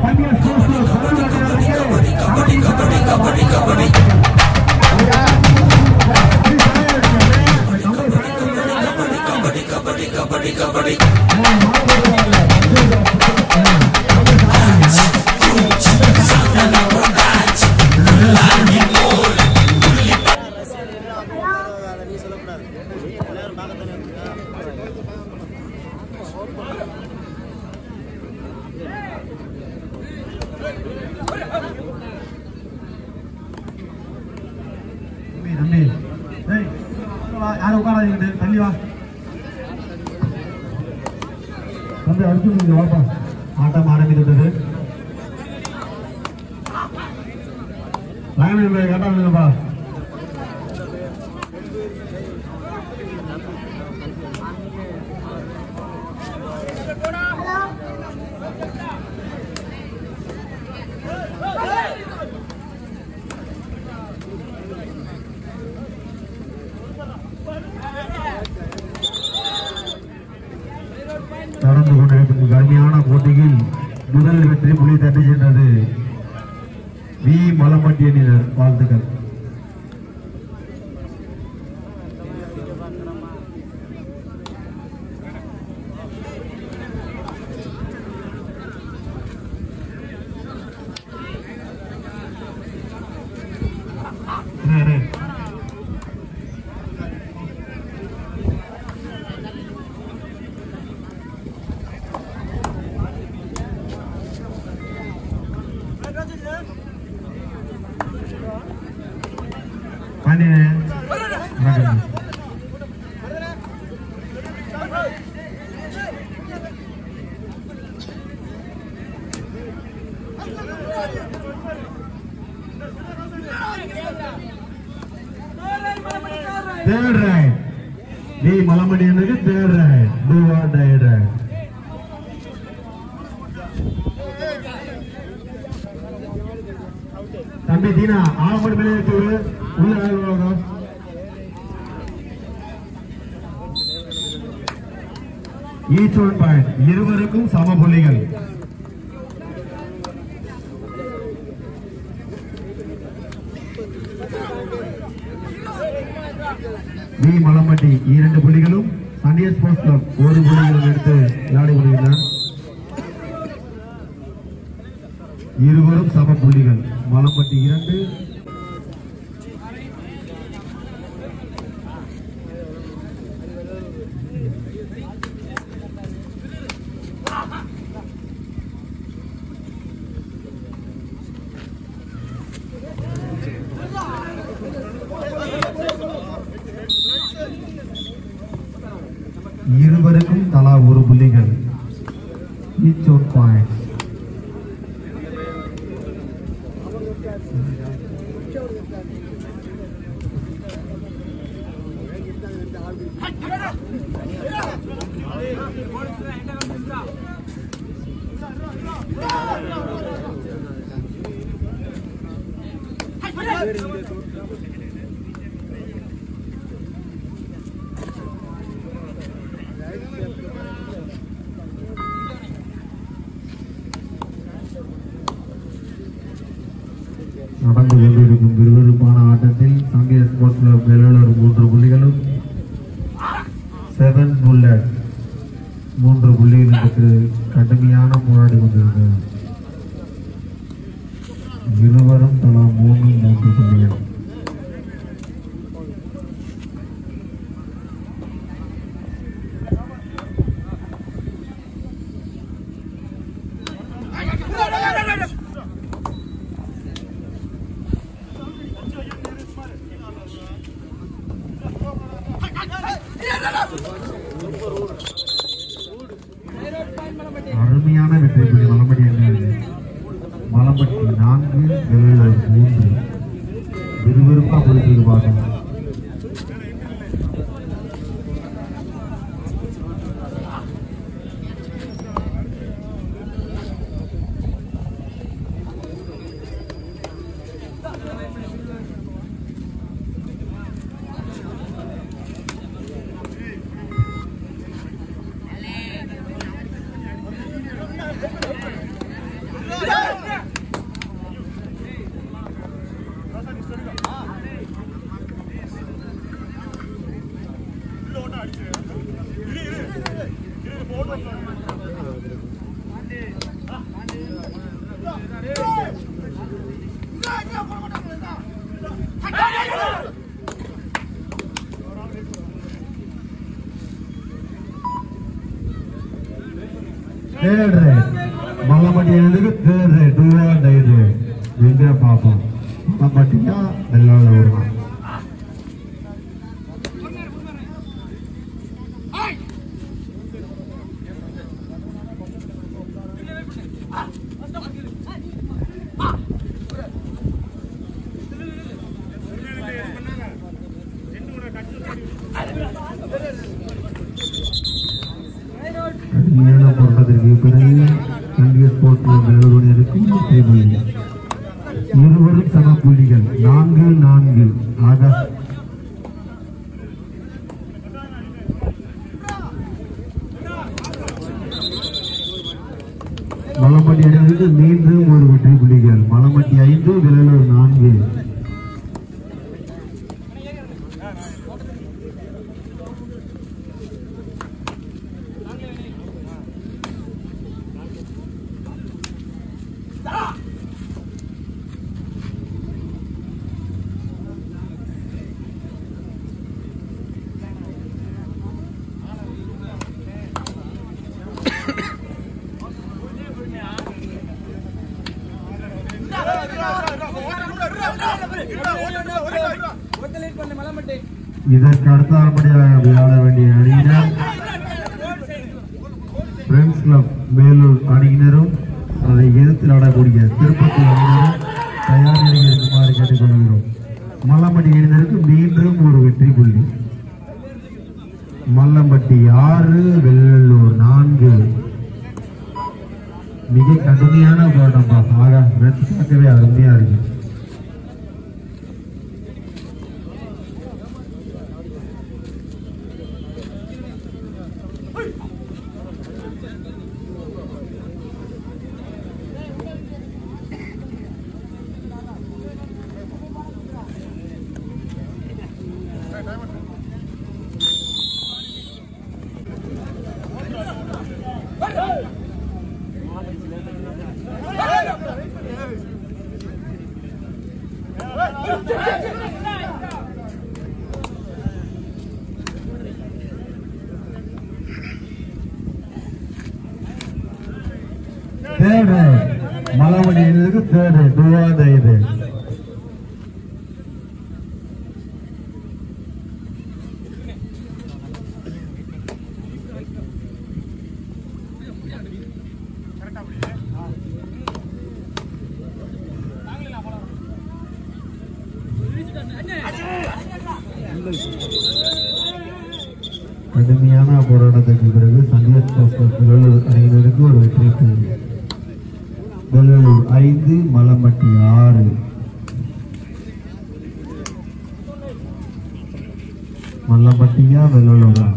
Sandhya sports kabaddi kabaddi kabaddi kabaddi நீ சொல்லக்கூடாது எல்லாரும் பார்க்கத்தானே இருக்கீங்க. தம்பி தம்பி ஏய் வா, யாரும் உட்காராதீங்க தள்ளி வா தம்பி அடுத்து நீங்க வாப்பா ஆட்டம் ஆரம்பித்துட்டது லைன் கேட்டாங்கப்பா நடந்து கொண்டிருக்கும் கடுமையான போட்டியில் முதல் வெற்றி புலி தட்டி சென்றது வி மலம்பட்டி அணியினர் வாழ்த்துக்கள் இரு, இரு. பாண்டியனே வணக்கம். Third right. வி மலமணியனுக்கு third raid do or die raid தம்பி தீனா ஆலமடி மேலே வச்சு விடு. உள்ள ஆள் வரும் ஈச் ஒன் பாயிண்ட் இருவருக்கும் சம புள்ளிகள் வி மலம்பட்டி இரண்டு புள்ளிகளும் சண்டிய ஸ்போர்ட்ஸ் கிளப் ஒரு புள்ளிகளும் எடுத்து விளையாடி கொண்டிருக்கிறார் இருவரும் சம புள்ளிகள் மலம்பட்டி இரண்டு இருவருக்கும் தலா ஒரு புள்ளிகள் ஈச் ஒன் பாயிண்ட் நடந்து கொண்டிருக்கும் விறுவிறுப்பான ஆட்டத்தில் சங்கிய ஸ்போர்ட்ஸ் கிளப் வேலூர் மூன்று புள்ளிகளும் செவன் புல்லட் மூன்று புள்ளிகளுக்கு கடுமையான போராடி கொண்டிருக்கிறது இருவரும் தலா மூணு மூன்று புள்ளிகள் அருமையான வெற்றி புள்ளி மலம்பட்டி அணியினருக்கு. மலம்பட்டி நான்கு வேலூர் மூன்று விறுவிறுப்பா போயிட்டு பார்க்கணும் Yeah. தேர்ட் ரைட் மல்லம்பட்டி எழுதுக்கு third raid do and die raid எங்க பார்ப்போம் மல்லம்பட்டியா வெள்ளாள வருமா கடுமையான போராட்டத்திற்கு பிறகு இந்திய ஸ்போர்ட்ஸ் நிறுவனருக்கும் வெற்றி இருவரும் சம புள்ளிகள் நான்கு நான்கு ஆக மலம்பட்டி அணியிலிருந்து மீண்டும் ஒரு வெற்றி புள்ளிகள் மலம்பட்டி ஐந்து விலலூர் நான்கு இதற்கு அடுத்தபடியாக விளையாட வேண்டிய அணியினர் பிரெண்ட்ஸ் கிளப் மேலூர் அணியினரும் அதை எதிர்த்து ஆடக்கூடிய திருப்பத்தூர் அணியினரும் தயார் நிலையில் இருக்குமாறு கேட்டுக்கொள்கிறோம் மல்லம்பட்டி அணியினருக்கு மீண்டும் ஒரு வெற்றி புள்ளி மல்லம்பட்டி ஆறு வெள்ளூர் நான்கு மிக கடுமையான போராட்டம்பா ஆக ரத்து பார்க்கவே அருமையா இருக்கு தேர்ட் மலமணி அணியினருக்கு தேர்ட் டூவாத இது கடுமையான போராட்டத்திற்கு பிறகு சந்தியத் போஸ்டர் வெள்ளூர் அணியினருக்கு ஒரு வெற்றி புள்ளி வெள்ளூர் ஐந்து மலம்பட்டி ஆறு மல்லம்பட்டியா வெள்ளலூரா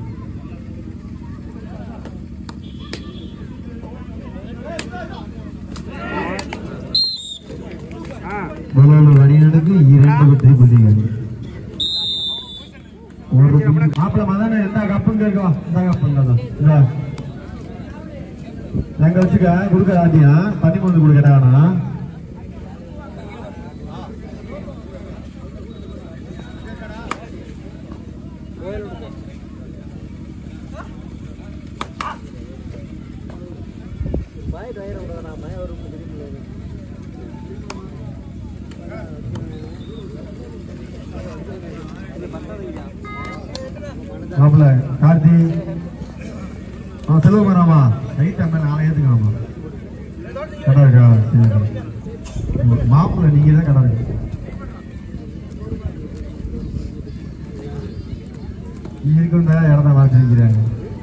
வெள்ளலூர் அணியினருக்கு இரண்டு வெற்றி புள்ளிகள் ஒரு புள்ளி. மாப்பிள மதான எந்த கப்புன்னு கேட்கவா இந்த கப்புன்னு இல்ல எங்க வச்சுக்க கொடுக்க ஆண்டியா தண்ணி கொண்டு கொடுக்கட்டானா மாப்பிள கார்த்தி ஆ செல்வமராமா ரைட் அம்மன் நாளை ஏத்துக்கலாமா கடை இருக்கா சரி மாப்பிள்ள நீங்க தான் கடை இருக்கு நீங்க இருக்கும் தான் இடத்த மாற்றி வைக்கிறாங்க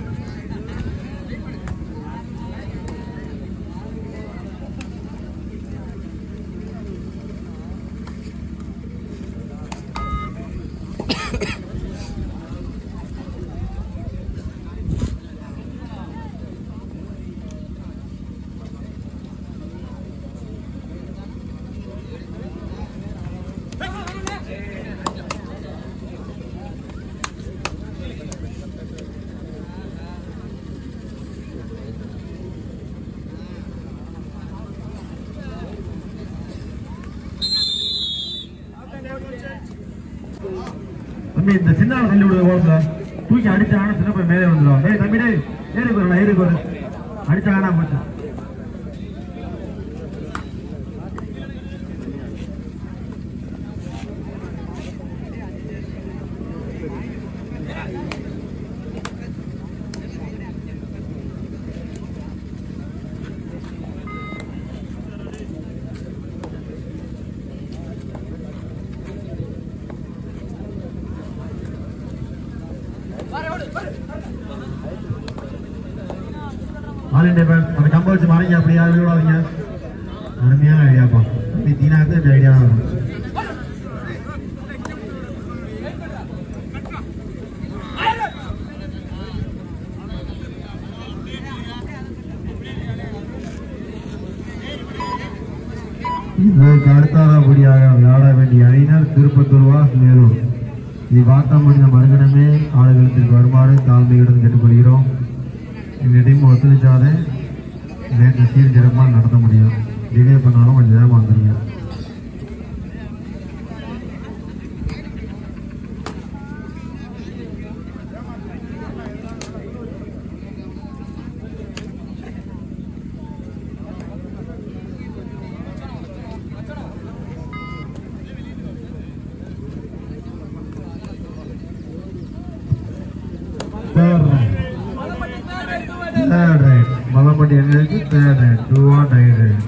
தம்பி இந்த சின்ன ஆளை தள்ளி விடுவது ஓரத்துல தூக்கி அடிச்சாங்கன்னா சின்ன போய் மேலே வந்துடும் ஏய் தம்பி டேய் ஏறி போறா ஏறி போற அடிச்சாங்கன்னா போச்சு ஆல் இண்டியா பேங்க் அந்த கம்ப வச்சு மறைங்க அப்படி யாரும் விடாதீங்க அருமையான ஐடியாப்பா நீ தீனாக்கு இந்த ஐடியா வரும் இதற்கு அடுத்தாரபடியாக விளையாட வேண்டிய அணியினர் திருப்பத்தூர் வாஸ் நேரூர் இது வார்த்தா முடிந்த மறுகணமே ஆடுகளத்திற்கு வருமாறு தாழ்மையுடன் கேட்டுக்கொள்கிறோம் இந்த டீம் ஒத்துழைச்சாதே நேற்று சீர் சிறப்பாக நடத்த முடியும் டிலே பண்ணாலும் கொஞ்சம் வேகமாக வந்துருங்க Third right. Third right. Malampatti என்ன இருக்கு third raid do or die raid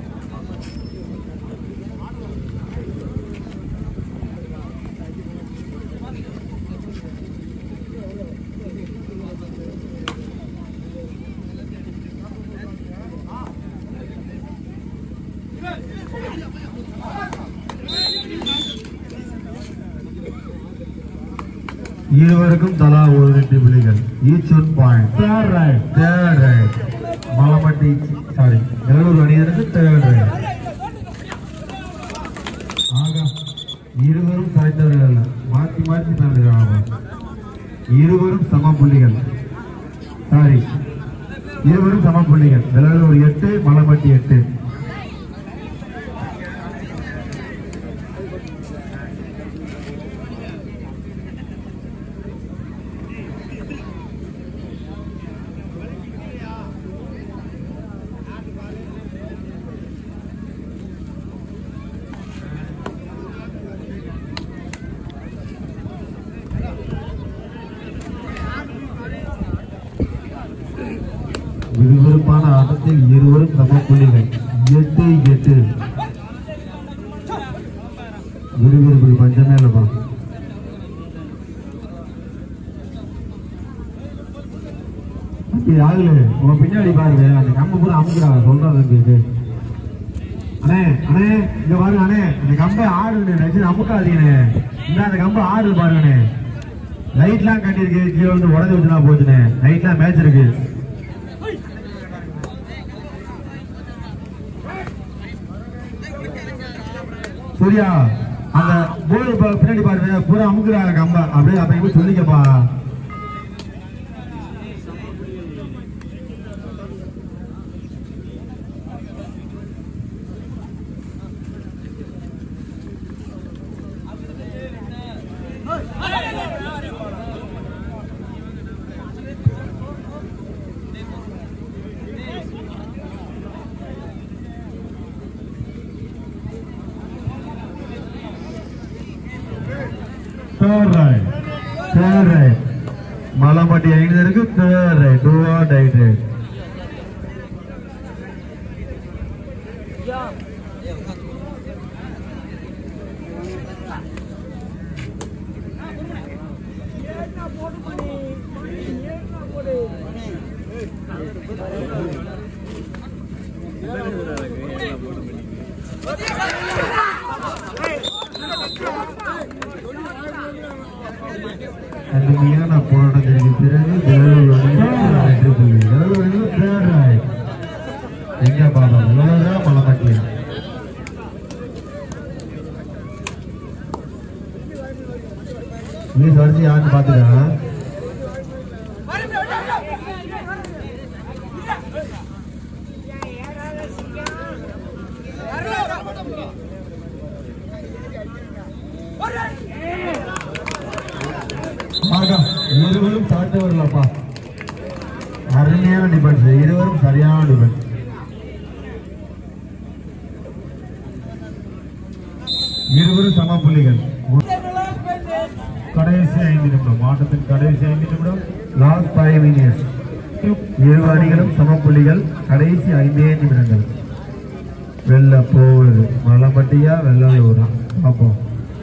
இருவருக்கும் தலா ஒரு வெற்றி புள்ளிகள் each one point third raid third raid Malampatti sorry Vellore அணியருக்கு தேர்ட் ரைட் ஆகா இருவரும் கலைத்தவர்கள் அல்ல மாற்றி மாற்றி தந்துடுறாங்க இருவரும் சம புள்ளிகள் சாரி இருவரும் சம புள்ளிகள் வேலூர் எட்டு மலமட்டி எட்டு விறுவிறுப்பான ஆட்டத்தில் இருவரும் சம புள்ளிகள் எட்டு எட்டு விறுவிறுப்பு பஞ்சமே இல்லப்பா அப்படி ஆகல உன் பின்னாடி பாருங்க அந்த கம்பு பூரா அமுக்குறாங்க சொல்றாங்க கேக்கு அண்ணே அண்ணே இங்க பாருங்க அண்ணே அந்த கம்பை ஆடுன்னு நினைச்சு அமுக்காதீங்கண்ணே இந்த அந்த கம்பை ஆடு பாருங்கண்ணே லைட்லாம் கட்டியிருக்கு கீழே வந்து உடஞ்சி வச்சுனா போச்சுண்ணே லைட்லாம் மேட்ச் இருக்கு சூர்யா அந்த போர்டு பின்னாடி பாருங்க பூரா அமுக்குறாங்க கம்ப அப்படியே அப்ப போய் சொல்லிக்கப்பா third raid third raid Malampatti ஐநூறுக்கு third raid do or raid raid கடுமையான போராட்டத்திற்கு பிறகு வேலூர் அணியினர் வெற்றி புள்ளி வேலூர் அணியில் தேர்ட் ரைட் எங்க பாபா வேலூரா மலம்பட்டியா ப்ளீஸ் வரிசை யாருன்னு பாத்துக்கா ஆகா இருவரும் தாட்டவர்களப்பா அருமையான டிஃபென்ஸ் இருவரும் சரியான டிஃபென்ஸ் இருவரும் சம புள்ளிகள் கடைசி ஐந்து நிமிடம் ஆட்டத்தின் கடைசி ஐந்து நிமிடம் லாஸ்ட் ஃபைவ் மினிட்ஸ் இரு அணிகளும் சம புள்ளிகள் கடைசி ஐந்தே நிமிடங்கள் வெள்ள போகுது மலம்பட்டியா வெள்ளலூரா பார்ப்போம்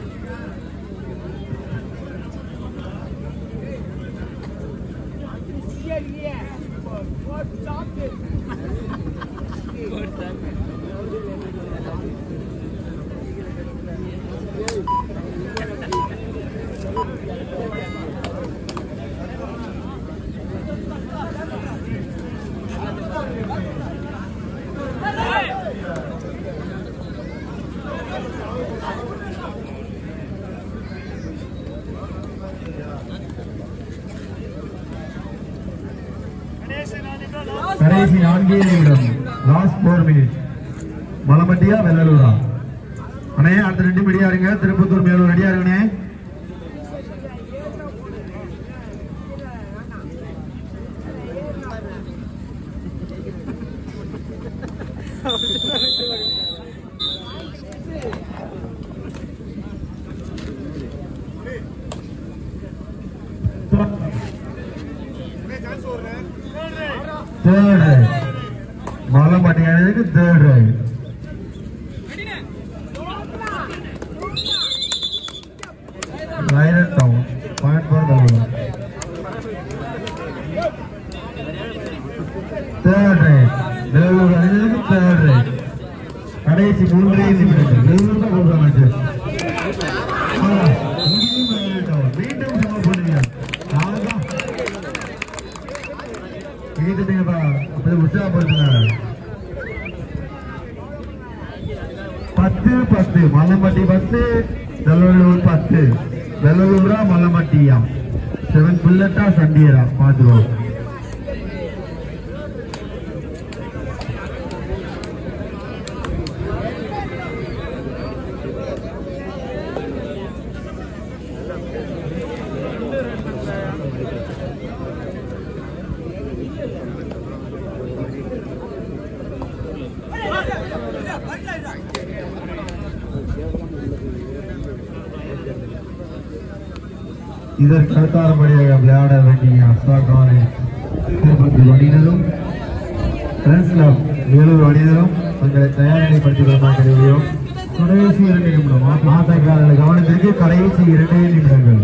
கடைசி நான்கே நிமிடம் லாஸ்ட் ஃபோர் மினிட் மலம்பட்டியா வெள்ளலூரா அண்ணே அடுத்த ரெண்டு மணியா இருங்க திருப்பத்தூர் மேலூர் ரெடியா இருங்கண்ணே தேர்ட் ரைட் மலம்பட்டி அணிக்கு third raid raid down point for வெள்ளலூரா தேர்ட் ரைட் வேலூர் அணிகளுக்கு தேர்ட் ரைட் கடைசி மூன்றே நிமிடங்கள் வேலூர் தான் கொடுக்குறாங்க மீண்டும் சம பண்ணுங்க நான்தான் மீண்டும் அப்படி உற்சாகப்படுத்துங்க பத்து பத்து மல்லம்பட்டி பத்து வெள்ளலூர் பத்து வெள்ளலூரா மல்லம்பட்டியா செவன் புல்லட்டா சண்டியரா பாத்துருவோம் இதற்கு அடுத்தாரப்படியாக விளையாட வேண்டிய அஸ்தாகானை திருப்பத்தூர் அணியினரும் ஃப்ரெண்ட்ஸ் கிளப் வேலூர் அணியினரும் தங்களை தயார்நிலைப்படுத்திக் கொள்ளுமாறு தெரிவிக்கிறோம் கடைசி இரண்டு நிமிடம் ஆட்டக்காரர்கள் கவனத்திற்கு கடைசி இரண்டே நிமிடங்கள்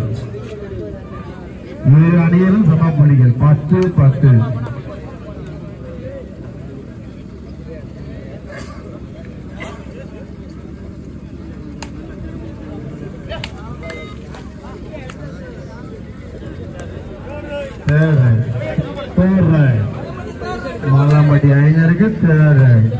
இரு அணியிலும் சம புள்ளிகள் பத்து பத்து Third right. Fourth right. Malampatti அணிஞருக்கு தேர்ட் ரைட்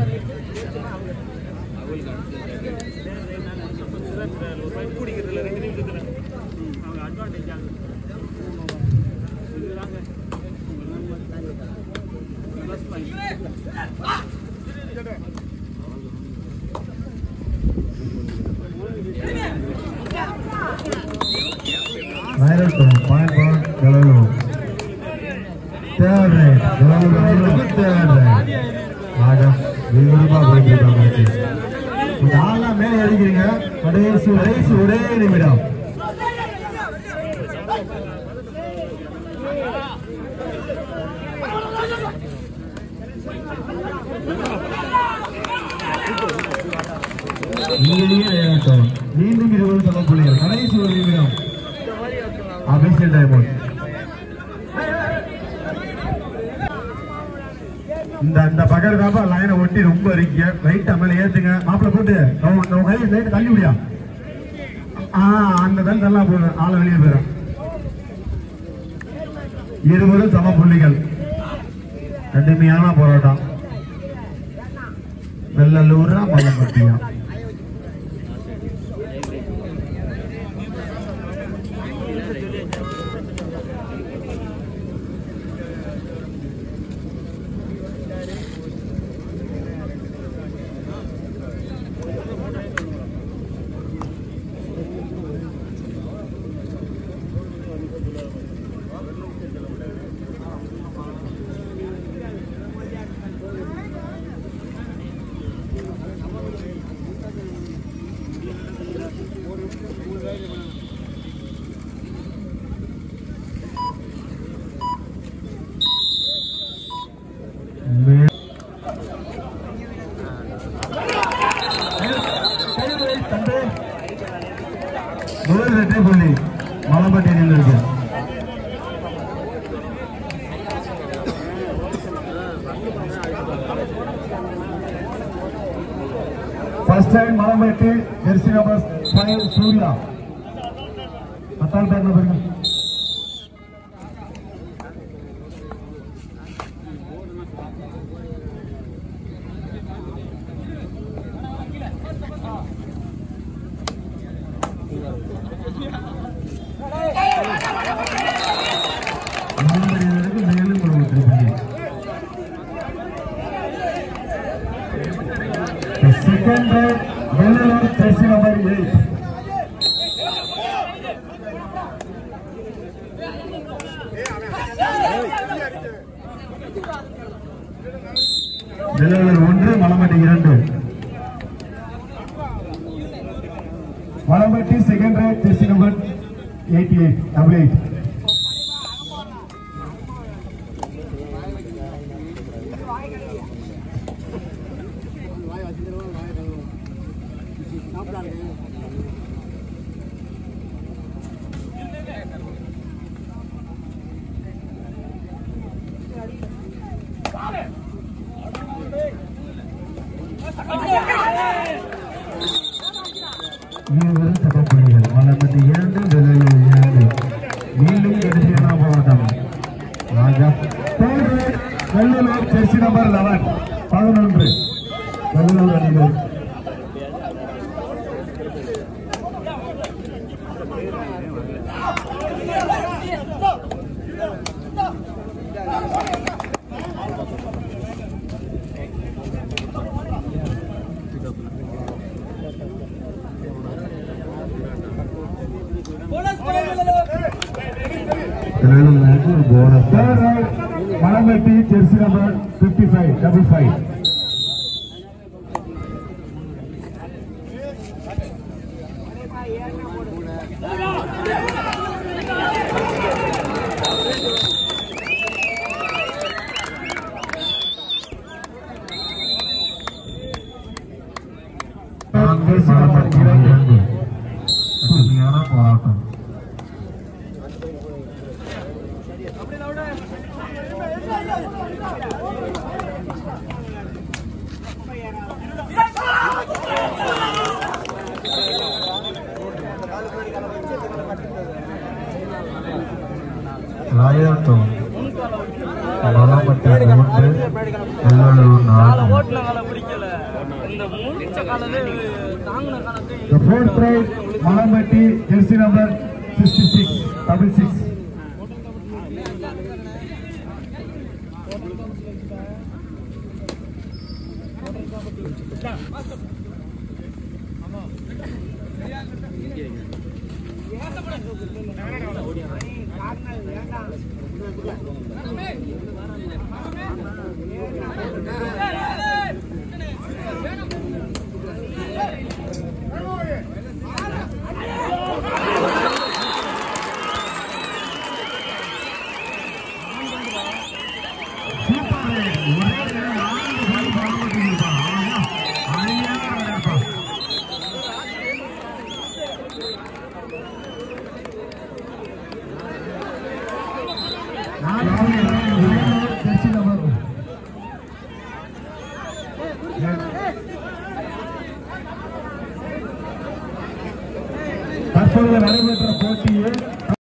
மைரட்டும் பாயிண்ட் பாயிண்ட் கலரும் தேர்ட் ரைட் கலரும் அணிகளுக்கு தேர்ட் ரைட் ஆக விறுவிறுப்பா போயிட்டு இருக்காங்க இந்த ஆள்லாம் மேலே அடிக்கிறீங்க கடைசி கடைசி ஒரே நிமிடம் இங்கேயே விளையாட்டம் மீண்டும் இருபது சம புள்ளிகள் கடைசி ஒரு நிமிடம் அபிஷேக் டைமண்ட் இந்த இந்த பக்கத்து தாப்பா லைனை ஒட்டி ரொம்ப இருக்கீங்க லைட்டா மேல ஏத்துங்க மாப்பிள்ள போட்டு உன் உன் கையை லைட் தள்ளி விடியா ஆ அந்த தான் தள்ளா போதும் ஆளை வெளியே போயிடும் இருவரும் சம புள்ளிகள் கடுமையான போராட்டம் வெள்ளலூரா மல்லம்பட்டியா மே- முதல் வெற்றி புள்ளி மலம்பட்டியில் இருக்கு first time Malampatti jersey number five Surya பத்தாள் பேர் பாருங்க மலம்பட்டியினருக்கு மேலும் ஒரு வெற்றி புள்ளி The second round, Vellore jersey number eight. Vellalur ஒன்று மலம்பட்டி இரண்டு Malampatti second right jersey number eighty eight double eight இருவரும் சமப்புள்ளிகள் மலம்பட்டி இரண்டு வெள்ளலூர் இரண்டு மீண்டும் கடைசியான போராட்டம் Raja Third right, Vellalur jersey number eleven பதினொன்று வெள்ளலூர் அணிகள் bonus Third right, Malampatti jersey number fifty five double five Malampatti இரண்டு கடுமையான போராட்டம் ராயாட்டம் மலம்பட்டி மூன்று வெள்ளலூர் நான்கு ஓட்டுன காலை பிடிக்கல இந்த முடிச்ச காலவே தாங்கின காலத்தை The fourth right, Malambati, jersey number 66, double six. தற்பொழுது நடைபெற்ற போட்டியில்